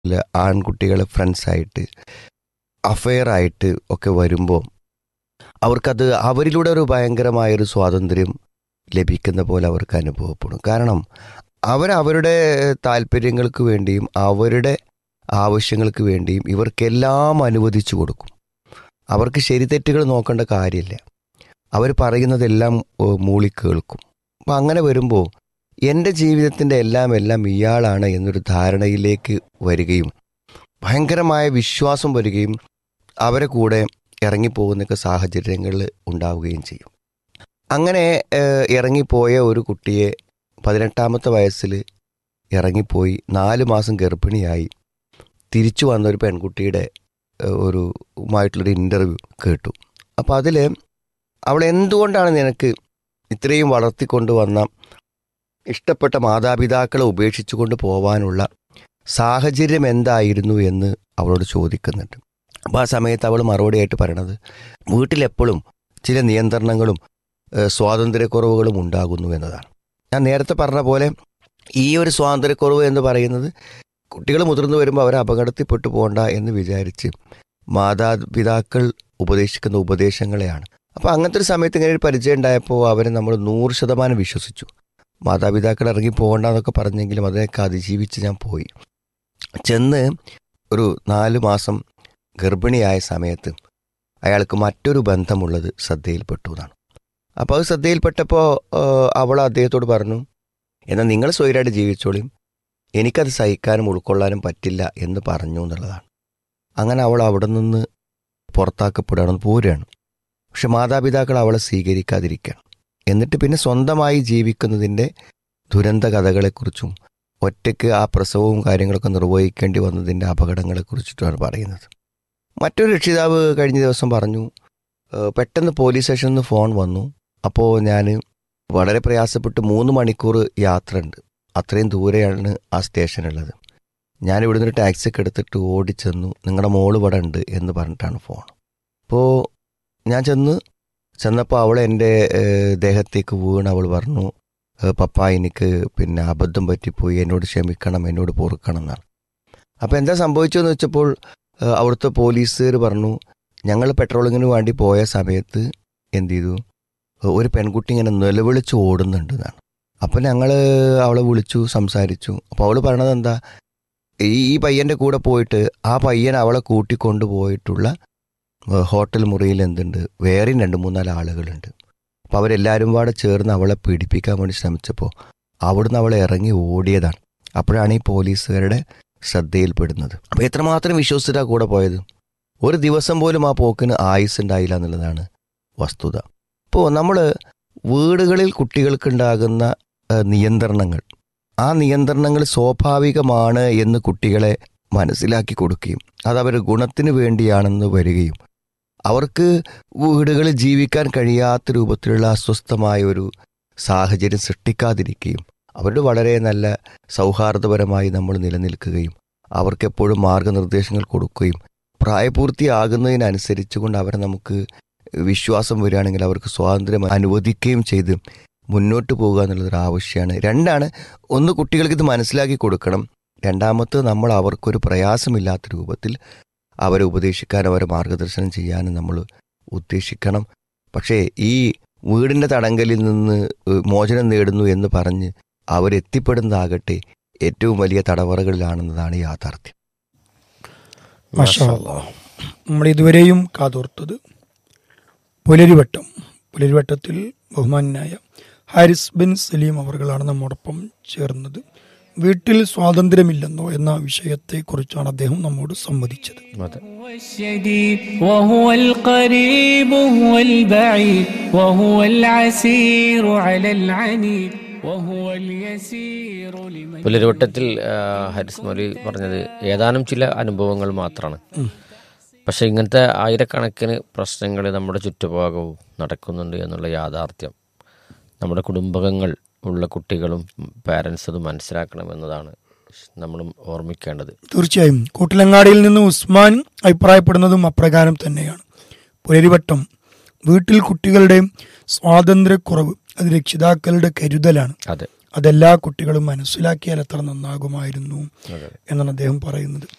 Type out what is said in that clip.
ആൺകുട്ടികളെ ഫ്രണ്ട്സായിട്ട് അഫെയറായിട്ട് ഒക്കെ വരുമ്പോൾ അവർക്കത് അവരിലൂടെ ഒരു ഭയങ്കരമായൊരു സ്വാതന്ത്ര്യം ലഭിക്കുന്ന പോലെ അവർക്ക് അനുഭവപ്പെടും കാരണം അവരവരുടെ താല്പര്യങ്ങൾക്ക് വേണ്ടിയും അവരുടെ ആവശ്യങ്ങൾക്ക് വേണ്ടിയും ഇവർക്കെല്ലാം അനുവദിച്ചു കൊടുക്കും അവർക്ക് ശരിതെറ്റുകൾ നോക്കേണ്ട കാര്യമില്ല അവർ പറയുന്നതെല്ലാം ഏഹ്, മൂളിക്കേൾക്കും അപ്പം അങ്ങനെ വരുമ്പോൾ എൻ്റെ ജീവിതത്തിൻ്റെ എല്ലാം എല്ലാം ഇയാളാണ് എന്നൊരു ധാരണയിലേക്ക് വരികയും ഭയങ്കരമായ വിശ്വാസം വരികയും അവരെ കൂടെ ഇറങ്ങിപ്പോകുന്നൊക്കെ സാഹചര്യങ്ങൾ ഉണ്ടാവുകയും ചെയ്യും അങ്ങനെ ഏഹ്, ഇറങ്ങിപ്പോയ ഒരു കുട്ടിയെ പതിനെട്ടാമത്തെ വയസ്സിൽ ഇറങ്ങിപ്പോയി നാല് മാസം ഗർഭിണിയായി തിരിച്ചു വന്ന ഒരു പെൺകുട്ടിയുടെ ഏഹ്, ഒരു മായിട്ടുള്ളൊരു ഇൻ്റർവ്യൂ കേട്ടു അപ്പോൾ അതിൽ അവൾ എന്തുകൊണ്ടാണ് നിനക്ക് ഇത്രയും വളർത്തിക്കൊണ്ട് വന്ന ഇഷ്ടപ്പെട്ട മാതാപിതാക്കളെ ഉപേക്ഷിച്ചുകൊണ്ട് പോവാനുള്ള സാഹചര്യം എന്തായിരുന്നു എന്ന് അവളോട് ചോദിക്കുന്നുണ്ട് അപ്പോൾ ആ സമയത്ത് അവൾ മറുപടിയായിട്ട് പറയണത് വീട്ടിലെപ്പോഴും ചില നിയന്ത്രണങ്ങളും ഏഹ്, സ്വാതന്ത്ര്യക്കുറവുകളും ഉണ്ടാകുന്നു എന്നതാണ് ഞാൻ നേരത്തെ പറഞ്ഞ പോലെ ഈ ഒരു സ്വാതന്ത്ര്യക്കുറവ് എന്ന് പറയുന്നത് കുട്ടികൾ മുതിർന്നു വരുമ്പോൾ അവർ അപകടത്തിൽപ്പെട്ടു പോകണ്ട എന്ന് വിചാരിച്ച് മാതാപിതാക്കൾ ഉപദേശിക്കുന്ന ഉപദേശങ്ങളെയാണ് അപ്പോൾ അങ്ങനത്തെ ഒരു സമയത്ത് ഇങ്ങനെ ഒരു പരിചയം ഉണ്ടായപ്പോൾ അവരെ നമ്മൾ നൂറ് ശതമാനം വിശ്വസിച്ചു മാതാപിതാക്കൾ ഇറങ്ങി പോകണ്ട എന്നൊക്കെ പറഞ്ഞെങ്കിലും അതിനൊക്കെ അതിജീവിച്ച് ഞാൻ പോയി ചെന്ന് ഒരു നാല് മാസം ഗർഭിണിയായ സമയത്ത് അയാൾക്ക് മറ്റൊരു ബന്ധമുള്ളത് ശ്രദ്ധയിൽപ്പെട്ടു എന്നാണ് അപ്പോൾ അത് ശ്രദ്ധയിൽപ്പെട്ടപ്പോൾ അവൾ അദ്ദേഹത്തോട് പറഞ്ഞു എന്നാൽ നിങ്ങൾ സ്വൈരായിട്ട് ജീവിച്ചോളിയും എനിക്കത് സഹിക്കാനും ഉൾക്കൊള്ളാനും പറ്റില്ല എന്ന് പറഞ്ഞു എന്നുള്ളതാണ് അങ്ങനെ അവൾ അവിടെ നിന്ന് പുറത്താക്കപ്പെടുകയാണെന്ന് പോരുകയാണ് പക്ഷെ മാതാപിതാക്കൾ അവളെ സ്വീകരിക്കാതിരിക്കുകയാണ് എന്നിട്ട് പിന്നെ സ്വന്തമായി ജീവിക്കുന്നതിൻ്റെ ദുരന്ത കഥകളെക്കുറിച്ചും ഒറ്റയ്ക്ക് ആ പ്രസവവും കാര്യങ്ങളൊക്കെ നിർവഹിക്കേണ്ടി വന്നതിൻ്റെ അപകടങ്ങളെക്കുറിച്ചിട്ടുമാണ് പറയുന്നത് മറ്റൊരു രക്ഷിതാവ് കഴിഞ്ഞ ദിവസം പറഞ്ഞു "ഏഹ് പെട്ടെന്ന് പോലീസ് സ്റ്റേഷനിൽ നിന്ന് ഫോൺ വന്നു അപ്പോൾ ഞാൻ വളരെ പ്രയാസപ്പെട്ട് മൂന്ന് മണിക്കൂർ യാത്ര ഉണ്ട് അത്രയും ദൂരെയാണ് ആ സ്റ്റേഷനുള്ളത് ഞാൻ ഇവിടുന്ന് ഒരു ടാക്സി ഒക്കെ എടുത്തിട്ട് ഓടിച്ചെന്നു നിങ്ങളുടെ മോള് ഇവിടെ ഉണ്ട് എന്ന് പറഞ്ഞിട്ടാണ് ഫോൺ അപ്പോൾ ഞാൻ ചെന്ന് ചെന്നപ്പോൾ അവൾ എൻ്റെ ഏഹ്, ദേഹത്തേക്ക് വീണ് അവൾ പറഞ്ഞു ഏഹ്, പപ്പ എനിക്ക് പിന്നെ അബദ്ധം പറ്റിപ്പോയി എന്നോട് ക്ഷമിക്കണം എന്നോട് പൊറുക്കണം എന്നാണ് അപ്പോൾ എന്താ സംഭവിച്ചതെന്ന് വെച്ചപ്പോൾ ഏഹ്, അവിടുത്തെ പോലീസുകാർ പറഞ്ഞു ഞങ്ങൾ പെട്രോളിങ്ങിന് വേണ്ടി പോയ സമയത്ത് എന്ത് ചെയ്തു ഏഹ്, ഒരു പെൺകുട്ടി ഇങ്ങനെ നിലവിളിച്ച് ഓടുന്നുണ്ട് എന്നാണ് അപ്പം ഞങ്ങൾ അവളെ വിളിച്ചു സംസാരിച്ചു അപ്പോൾ അവൾ പറയണത് എന്താ ഈ ഈ പയ്യൻ്റെ കൂടെ പോയിട്ട് ആ പയ്യൻ അവളെ കൂട്ടിക്കൊണ്ടു പോയിട്ടുള്ള ഏഹ്, ഹോട്ടൽ മുറിയിൽ എന്തുണ്ട് വേറെയും രണ്ട് മൂന്നാല് ആളുകളുണ്ട് അപ്പോൾ അവരെല്ലാവരും കൂടെ ചേർന്ന് അവളെ പീഡിപ്പിക്കാൻ വേണ്ടി ശ്രമിച്ചപ്പോൾ അവിടുന്ന് അവളെ ഇറങ്ങി ഓടിയതാണ് അപ്പോഴാണ് ഈ പോലീസുകാരുടെ ശ്രദ്ധയിൽപ്പെടുന്നത് അപ്പോൾ എത്രമാത്രം വിശ്വസിച്ചിട്ടാണ് കൂടെ പോയത് ഒരു ദിവസം പോലും ആ പോക്കിന് ആയുസ് ഉണ്ടായില്ല എന്നുള്ളതാണ് വസ്തുത ഇപ്പോൾ നമ്മൾ വീടുകളിൽ കുട്ടികൾക്കുണ്ടാകുന്ന ഏഹ്, നിയന്ത്രണങ്ങൾ ആ നിയന്ത്രണങ്ങൾ സ്വാഭാവികമാണ് എന്ന് കുട്ടികളെ മനസ്സിലാക്കി കൊടുക്കുകയും അത് അവർ ഗുണത്തിന് വേണ്ടിയാണെന്ന് വരികയും അവർക്ക് വീടുകളിൽ ജീവിക്കാൻ കഴിയാത്ത രൂപത്തിലുള്ള അസ്വസ്ഥമായ ഒരു സാഹചര്യം സൃഷ്ടിക്കാതിരിക്കുകയും അവരുടെ വളരെ നല്ല സൗഹാർദ്ദപരമായി നമ്മൾ നിലനിൽക്കുകയും അവർക്ക് എപ്പോഴും മാർഗനിർദ്ദേശങ്ങൾ കൊടുക്കുകയും പ്രായപൂർത്തിയാകുന്നതിനനുസരിച്ച് കൊണ്ട് അവരെ നമുക്ക് വിശ്വാസം വരികയാണെങ്കിൽ അവർക്ക് സ്വാതന്ത്ര്യം അനുവദിക്കുകയും ചെയ്ത് മുന്നോട്ട് പോകുക എന്നുള്ളതൊരു ആവശ്യമാണ് രണ്ടാണ് ഒന്ന് കുട്ടികൾക്ക് ഇത് മനസ്സിലാക്കി കൊടുക്കണം രണ്ടാമത് നമ്മൾ അവർക്കൊരു പ്രയാസമില്ലാത്ത രൂപത്തിൽ അവരെ ഉപദേശിക്കാനും അവരെ മാർഗദർശനം ചെയ്യാനും നമ്മൾ ഉദ്ദേശിക്കണം പക്ഷേ ഈ വീടിൻ്റെ തടങ്കലിൽ നിന്ന് ഏഹ്, മോചനം നേടുന്നു എന്ന് പറഞ്ഞ് അവരെത്തിപ്പെടുന്നതാകട്ടെ ഏറ്റവും വലിയ തടവറകളിലാണെന്നതാണ് യാഥാർത്ഥ്യം മാഷാ അല്ലാഹ്. നമ്മൾ ഇതുവരെയും കാതോർത്തത് പുലരിവട്ടം പുലരിവട്ടത്തിൽ ബഹുമാനായ ഹാരിസ് ബിൻ സലീം അവർകളാണ് നമ്മോടൊപ്പം ചേർന്നത് വീട്ടിൽ സ്വാതന്ത്ര്യമില്ലെന്നോ എന്ന വിഷയത്തെക്കുറിച്ചാണ് അദ്ദേഹം നമ്മോട് സംവദിച്ചത് അതെ هو الشديد وهو القريب هو البعيد وهو العسير على العنيد وهو اليسير لمن പുലരുവട്ടത്തിൽ ആ, ഹാരിസ് മൗലി പറഞ്ഞത് ഏതാനും ചില അനുഭവങ്ങൾ മാത്രമാണ് പക്ഷെ ഇങ്ങനത്തെ ആയിരക്കണക്കിന് പ്രശ്നങ്ങൾ നമ്മുടെ ചുറ്റുഭാഗവും നടക്കുന്നുണ്ട് എന്നുള്ള യാഥാർത്ഥ്യം നമ്മുടെ കുടുംബങ്ങൾ ഉള്ള കുട്ടികളും പാരൻസ് അത് മനസ്സിലാക്കണമെന്നതാണ് നമ്മളും ഓർമ്മിക്കേണ്ടത് തീർച്ചയായും കൂട്ടിലങ്ങാടിയിൽ നിന്ന് ഉസ്മാൻ അഭിപ്രായപ്പെടുന്നതും അപ്രകാരം തന്നെയാണ് പുലരിവട്ടം വീട്ടിൽ കുട്ടികളുടെ സ്വാതന്ത്ര്യക്കുറവ് അത് രക്ഷിതാക്കളുടെ കരുതലാണ് അതെ അതെല്ലാ കുട്ടികളും മനസ്സിലാക്കിയാൽ എത്ര നന്നാകുമായിരുന്നു അതെ എന്നാണ് അദ്ദേഹം പറയുന്നത്